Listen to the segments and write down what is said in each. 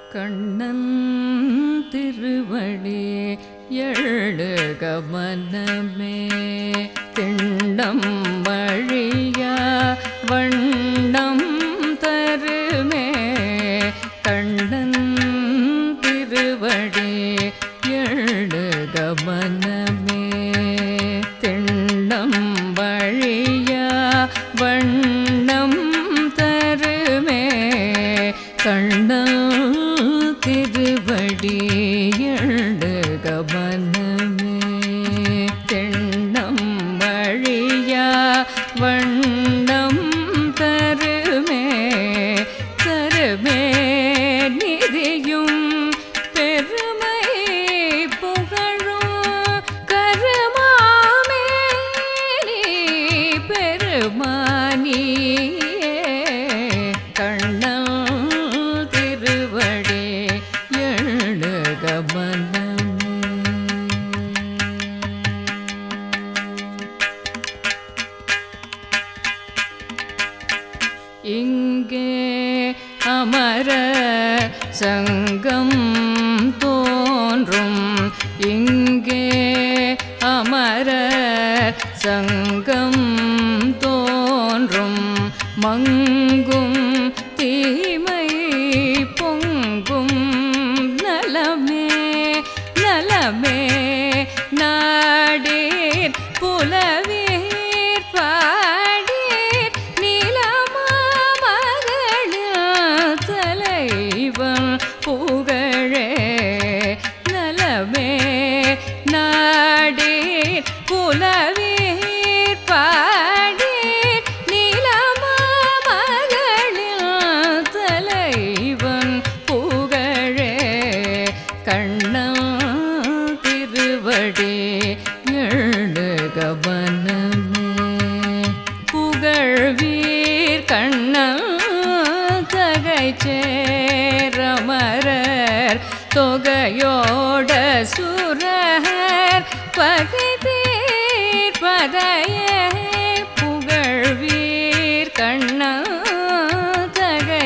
கண்ணன் திருவடி எழுக மனமே திண்டம் வழியா வண்ணம் தருமே கண்ணன் திருவடி எழுக மனமே திண்டம் வழியா வண்ணம் தருமே கண்ணா திருவடி எழுக மனமே தெண்ணம் வழியா வண்ணம் தருமே தருமே நிதியும் பெருமை புகழும் கருமாமே நீ பெருமானியே கண்ணா திருவடி எழுக மனமே இங்கே அமர சங்கம் தோன்றும் இங்கே அமர சங்கம் தோன்றும் மங்கும் தீமை பொங்கும் நலமே நலமே நாடீர் புலவீர் பாடீர் நீலமாமகளில் தலைவன் புகழே நலமே நாடீர் புலவீர் பாடீர் நீலமாமகளில் தலைவன் புகழே கண்ணா திருவடி எழுக மனமே புகழ்வீர் கண்ணா தகை சேரமரர் தொகையோட சுரர் பகைதீர் பதையே புகழ்வீர் கண்ணா தகை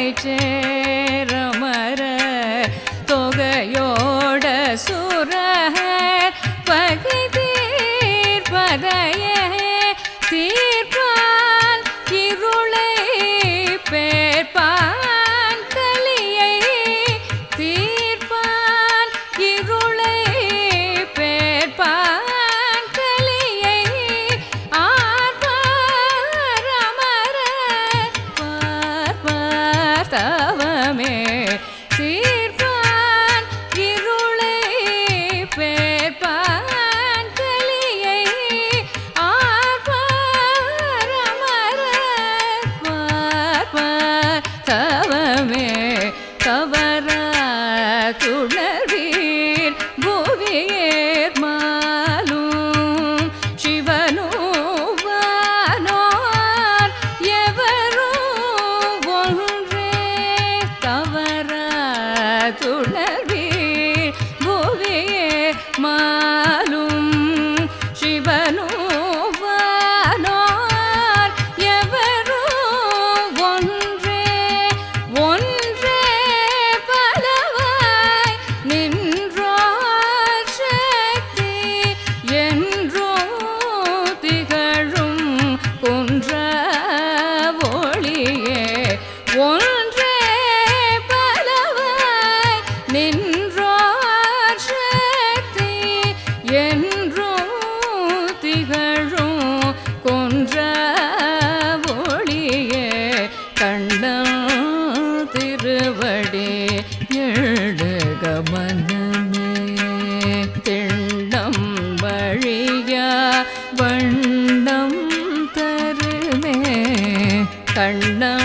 சேரமரர் தொகையோட சுரர் பகைதீர் பதையே தீர்ப்பான் இருளை பேர்ப்பான் கலியை தீர்ப்பான் இருளை பேர்ப்பான் கலியை ஆர்ப்பார் அமரர் பார்ப்பார் தவமே தீர்ப்பான் இருளை பேர்ப்பான் கலியை ஆர்ப்பார் அமரர் பார்ப்பார் தவமே தவறா துணர்வீர் புவியேர் மாலும் சிவனும் வானோர் எவரும் ஒன்றே தவறா துணர்வீர் புவியேர் மாலும் சிவனும் வானோர் எவரும் ஒன்றே ஒன்றே பலவாய் நின்றோர் சக்தி என்றோ திகழும் குன்ற ஒளியே ஒன்றே பலவாய் நின்றோர் சக்தி என்றோ திகழும் கொன்ற ஒளியே கண்ணா திருவடி எழுக மனமே திண்ணம் வழியா வண்ணம் தருமே கண்ணா